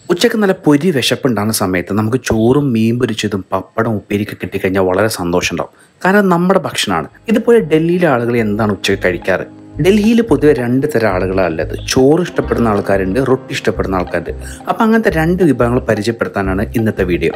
ഉച്ചയ്ക്ക് നല്ല പൊരി വിശപ്പുണ്ടാകുന്ന സമയത്ത് നമുക്ക് ചോറും മീൻ പൊരിച്ചതും പപ്പടം ഉപ്പേരിയൊക്കെ കിട്ടിക്കഴിഞ്ഞാൽ വളരെ സന്തോഷം ഉണ്ടാവും കാരണം അത് നമ്മുടെ ഭക്ഷണമാണ് ഇതുപോലെ ഡൽഹിയിലെ ആളുകൾ എന്താണ് ഉച്ചയ്ക്ക് കഴിക്കാറ് ഡൽഹിയിൽ പൊതുവെ രണ്ട് തരം ആളുകളാണ് ഉള്ളത് ചോറ് ഇഷ്ടപ്പെടുന്ന ആൾക്കാരുണ്ട് റൊട്ടി ഇഷ്ടപ്പെടുന്ന ആൾക്കാരുണ്ട് അപ്പം അങ്ങനത്തെ രണ്ട് വിഭവങ്ങൾ പരിചയപ്പെടുത്താനാണ് ഇന്നത്തെ വീഡിയോ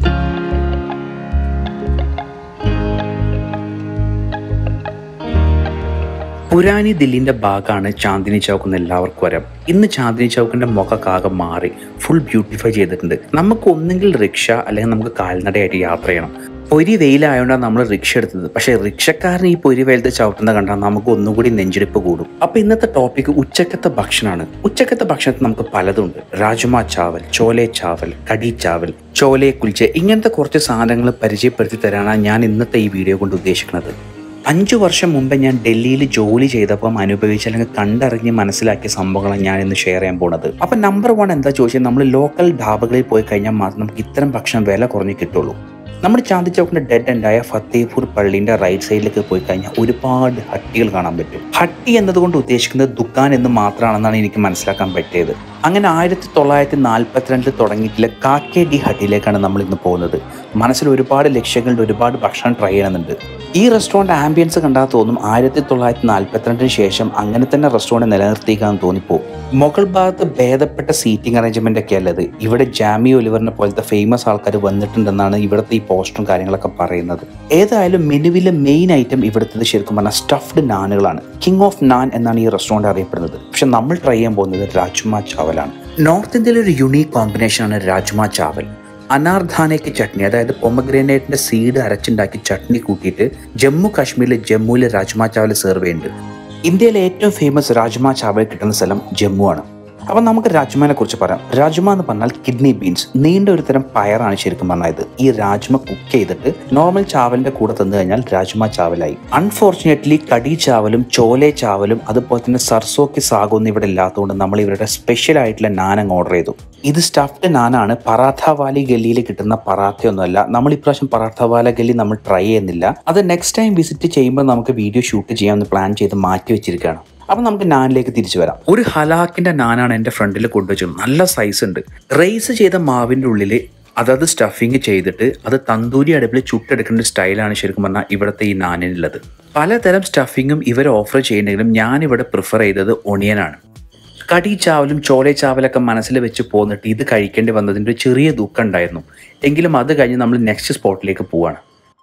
പുരാനി ദില്ലിന്റെ ഭാഗമാണ് ചാന്ദിനി ചൗക്ക് എന്ന് എല്ലാവർക്കും അറിയാം ഇന്ന് ചാന്ദിനി ചൗക്കിന്റെ മുഖമൊക്കെ ആകെ മാറി ഫുൾ ബ്യൂട്ടിഫൈ ചെയ്തിട്ടുണ്ട് നമുക്ക് ഒന്നെങ്കിൽ റിക്ഷ അല്ലെങ്കിൽ നമുക്ക് കാൽനടയായിട്ട് യാത്ര ചെയ്യണം പൊരി വെയിലായതുകൊണ്ടാണ് നമ്മൾ റിക്ഷ എടുത്തത് പക്ഷേ റിക്ഷക്കാരൻ ഈ പൊരി വെയിലത്ത് ചവിട്ടുന്ന കണ്ടാൽ നമുക്ക് ഒന്നുകൂടി നെഞ്ചെടുപ്പ് കൂടും അപ്പൊ ഇന്നത്തെ ടോപ്പിക് ഉച്ചക്കത്തെ ഭക്ഷണമാണ് ഉച്ചക്കത്തെ ഭക്ഷണത്തിൽ നമുക്ക് പലതുണ്ട് രാജ്മ ചാവൽ ചോലെ ചാവൽ കടി ചാവൽ ചോലെ കുൽച്ച ഇങ്ങനത്തെ കുറച്ച് സാധനങ്ങൾ പരിചയപ്പെടുത്തി തരാനാണ് ഞാൻ ഇന്നത്തെ ഈ വീഡിയോ കൊണ്ട് ഉദ്ദേശിക്കുന്നത് അഞ്ചു വർഷം മുമ്പ് ഞാൻ ഡൽഹിയിൽ ജോലി ചെയ്തപ്പം അനുഭവിച്ച അല്ലെങ്കിൽ കണ്ടറിഞ്ഞ് മനസ്സിലാക്കിയ സംഭവങ്ങളാണ് ഞാൻ ഇന്ന് ഷെയർ ചെയ്യാൻ പോണത് അപ്പം നമ്പർ വൺ എന്താ ചോദിച്ചാൽ നമ്മൾ ലോക്കൽ ധാബകളിൽ പോയി കഴിഞ്ഞാൽ മാത്രം നമുക്ക് ഇത്തരം ഭക്ഷണം വില കുറഞ്ഞ് കിട്ടുള്ളൂ നമ്മുടെ ചാന്തി ചൗക്കിന്റെ ഡെഡ് എൻഡായ ഫത്തേപൂർ പള്ളിന്റെ റൈറ്റ് സൈഡിലേക്ക് പോയി കഴിഞ്ഞാൽ ഒരുപാട് ഹട്ടികൾ കാണാൻ പറ്റും ഹട്ടി എന്നതുകൊണ്ട് ഉദ്ദേശിക്കുന്നത് ദുക്കാൻ എന്ന് മാത്രമാണെന്നാണ് എനിക്ക് മനസ്സിലാക്കാൻ പറ്റിയത് അങ്ങനെ ആയിരത്തി തൊള്ളായിരത്തി നാൽപ്പത്തിരണ്ടിൽ തുടങ്ങിയിട്ടുള്ള കാക്കെ ഡി ഹട്ടിയിലേക്കാണ് നമ്മൾ ഇന്ന് പോകുന്നത് മനസ്സിൽ ഒരുപാട് ലക്ഷ്യങ്ങളുടെ ഒരുപാട് ഭക്ഷണം ട്രൈ ചെയ്യണമെന്നുണ്ട് ഈ റെസ്റ്റോറൻറ്റ് ആംബിയൻസ് കണ്ടാൽ തോന്നും ആയിരത്തി തൊള്ളായിരത്തി നാൽപ്പത്തിരണ്ടിന് ശേഷം അങ്ങനെ തന്നെ റെസ്റ്റോറൻറ്റ് നിലനിർത്തിക്കാന്ന് തോന്നിപ്പോകും മുകൾ ഭാഗത്ത് ഭേദപ്പെട്ട സീറ്റിംഗ് അറേഞ്ച്മെന്റ് ഒക്കെ അല്ലത് ഇവിടെ ജാമി ഒലിവറിനെ പോലത്തെ ഫേമസ് ആൾക്കാർ വന്നിട്ടുണ്ടെന്നാണ് ഇവിടുത്തെ ഈ പോസ്റ്ററും കാര്യങ്ങളൊക്കെ പറയുന്നത് ഏതായാലും മെനുവിലെ മെയിൻ ഐറ്റം ഇവിടുത്തെ ശരിക്കും പറഞ്ഞാൽ സ്റ്റഫ്ഡ് നാനുകളാണ് കിങ് ഓഫ് നാൻ എന്നാണ് ഈ റെസ്റ്റോറൻറ്റ് അറിയപ്പെടുന്നത് പക്ഷെ നമ്മൾ ട്രൈ ചെയ്യാൻ പോകുന്നത് രാജ്മ ചാവലാണ് നോർത്ത് ഇന്ത്യയിലെ ഒരു യുണീക് കോമ്പിനേഷനാണ് രാജ്മ ചാവൽ അനാർധാനയ്ക്ക് ചട്നി അതായത് പൊമഗ്രനേറ്റിന്റെ സീഡ് അരച്ചുണ്ടാക്കി ചട്നി കൂട്ടിയിട്ട് ജമ്മു കാശ്മീരിലെ ജമ്മുവിലെ രാജ്മ ചാവൽ സെർവ് ചെയ്യുന്നുണ്ട് ഇന്ത്യയിലെ ഏറ്റവും ഫേമസ് രാജ്മ ചാവൽ കിട്ടുന്ന സ്ഥലം ജമ്മു ആണ് അപ്പം നമുക്ക് രാജ്മനെ കുറിച്ച് പറയാം രാജ്മ എന്ന് പറഞ്ഞാൽ കിഡ്നി ബീൻസ് നീണ്ട ഒരു തരം പയറാണ് ശരിക്കും പറഞ്ഞാൽ ഇത് ഈ രാജ്മ കുക്ക് ചെയ്തിട്ട് നോർമൽ ചാവലിന്റെ കൂടെ തന്നു കഴിഞ്ഞാൽ രാജ്മ ചാവലായി അൺഫോർച്ചുനേറ്റ്ലി കടി ചാവലും ചോലെ ചാവലും അതുപോലെ തന്നെ സർസോക്ക് സാഗൊന്നും ഇവിടെ ഇല്ലാത്തതുകൊണ്ട് നമ്മൾ ഇവരുടെ സ്പെഷ്യൽ ആയിട്ടുള്ള നാൻ അങ്ങ് ഓർഡർ ചെയ്തു ഇത് സ്റ്റഫ്ഡ് നാനാണ് പറാത്ത വാലി ഗല്ലിയിൽ കിട്ടുന്ന പറാത്തയൊന്നുമല്ല നമ്മൾ ഇപ്രാവശ്യം പറാത്ത വാല ഗല്ലി നമ്മൾ ട്രൈ ചെയ്യുന്നില്ല അത് നെക്സ്റ്റ് ടൈം വിസിറ്റ് ചെയ്യുമ്പോൾ നമുക്ക് വീഡിയോ ഷൂട്ട് ചെയ്യാമെന്ന് പ്ലാൻ ചെയ്ത് മാറ്റി വെച്ചിരിക്കുകയാണ് അപ്പം നമുക്ക് നാനിലേക്ക് തിരിച്ചു വരാം ഒരു ഹലാക്കിന്റെ നാനാണ് എൻ്റെ ഫ്രണ്ടിൽ കൊണ്ടുവച്ചത് നല്ല സൈസ് ഉണ്ട് റൈസ് ചെയ്ത മാവിൻ്റെ ഉള്ളിൽ അതത് സ്റ്റഫിങ് ചെയ്തിട്ട് അത് തന്തൂരി അടുപ്പിൽ ചുട്ടെടുക്കേണ്ട സ്റ്റൈലാണ് ശരിക്കും പറഞ്ഞാൽ ഇവിടുത്തെ ഈ നാനിനുള്ളത് പലതരം സ്റ്റഫിങ്ങും ഇവർ ഓഫർ ചെയ്യുന്നെങ്കിലും ഞാനിവിടെ പ്രിഫർ ചെയ്തത് ഒണിയനാണ് കടി ചാവലും ചോലെ ചാവലൊക്കെ മനസ്സിൽ വെച്ച് പോന്നിട്ട് ഇത് കഴിക്കേണ്ടി വന്നതിൻ്റെ ഒരു ചെറിയ ദുഃഖം ഉണ്ടായിരുന്നു എങ്കിലും അത് കഴിഞ്ഞ് നമ്മൾ നെക്സ്റ്റ് സ്പോട്ടിലേക്ക് പോവാണ്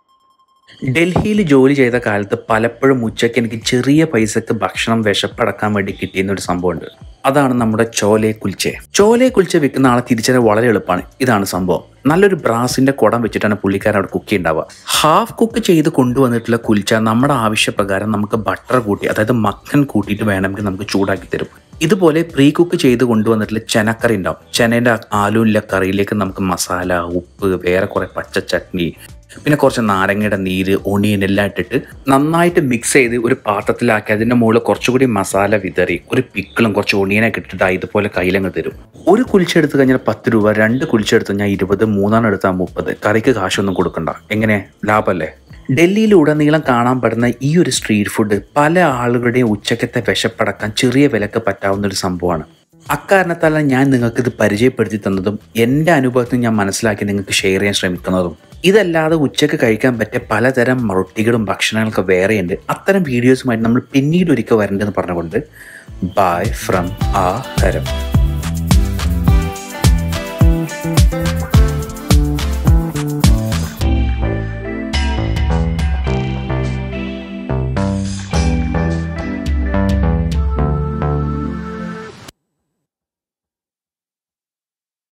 ഡൽഹിയിൽ ജോലി ചെയ്ത കാലത്ത് പലപ്പോഴും ഉച്ചയ്ക്ക് എനിക്ക് ചെറിയ പൈസക്ക് ഭക്ഷണം വിശപ്പടക്കാൻ വേണ്ടി കിട്ടിയെന്ന ഒരു സംഭവമുണ്ട് അതാണ് നമ്മുടെ ചോലെ കുൽച്ചെ ചോലെ കുൽച്ച വിൽക്കുന്ന ആളെ തിരിച്ചറിയാൻ വളരെ എളുപ്പമാണ് ഇതാണ് സംഭവം നല്ലൊരു ബ്രാസിന്റെ കുടം വെച്ചിട്ടാണ് പുള്ളിക്കാരൻ അവിടെ കുക്ക് ഉണ്ടാവുക ഹാഫ് കുക്ക് ചെയ്ത് കൊണ്ടുവന്നിട്ടുള്ള കുൽച്ച നമ്മുടെ ആവശ്യപ്രകാരം നമുക്ക് ബട്ടർ കൂട്ടി അതായത് മക്കൻ കൂട്ടിയിട്ട് വേണമെങ്കിൽ നമുക്ക് ചൂടാക്കി തരും ഇതുപോലെ പ്രീ കുക്ക് ചെയ്ത് കൊണ്ടുവന്നിട്ടുള്ള ചെനക്കറി ഉണ്ടാവും ചെനേൻ്റെ ആലുവിലെ കറിയിലേക്ക് നമുക്ക് മസാല ഉപ്പ് വേറെ കുറേ പച്ച ചട്നി പിന്നെ കുറച്ച് നാരങ്ങയുടെ നീര് ഒണിയൻ എല്ലാം ഇട്ടിട്ട് നന്നായിട്ട് മിക്സ് ചെയ്ത് ഒരു പാത്രത്തിലാക്കി അതിൻ്റെ മുകളിൽ കുറച്ചുകൂടി മസാല വിതറി ഒരു പിക്കിളും കുറച്ച് ഒണിയനൊക്കെ ഇട്ടിട്ട് ആ ഇതുപോലെ കയ്യിലങ്ങ് തരും ഒരു കുളിച്ചെടുത്ത് കഴിഞ്ഞാൽ പത്ത് രൂപ രണ്ട് കുളിച്ചെടുത്ത് കഴിഞ്ഞാൽ ഇരുപത് മൂന്നെണ്ണം എടുത്താൽ മുപ്പത് കറിക്ക് കാശൊന്നും കൊടുക്കണ്ട എങ്ങനെ ലാഭമല്ലേ ഡൽഹിയിൽ ഉടനീളം കാണാൻ പെടുന്ന ഈ ഒരു സ്ട്രീറ്റ് ഫുഡ് പല ആളുകളുടെയും ഉച്ചക്കത്തെ വിശപ്പടക്കാൻ ചെറിയ വിലക്ക് പറ്റാവുന്ന ഒരു സംഭവമാണ് അക്കാരണത്താലാണ് ഞാൻ നിങ്ങൾക്ക് ഇത് പരിചയപ്പെടുത്തി തന്നതും എൻ്റെ അനുഭവത്തിൽ ഞാൻ മനസ്സിലാക്കി നിങ്ങൾക്ക് ഷെയർ ചെയ്യാൻ ശ്രമിക്കുന്നതും ഇതല്ലാതെ ഉച്ചക്ക് കഴിക്കാൻ പറ്റിയ പലതരം റൊട്ടികളും ഭക്ഷണങ്ങളൊക്കെ വേറെയുണ്ട് അത്തരം വീഡിയോസുമായിട്ട് നമ്മൾ പിന്നീട് ഒരിക്കൽ വരണ്ടെന്ന് പറഞ്ഞുകൊണ്ട് ബൈ ഫ്രം ആ ഹരം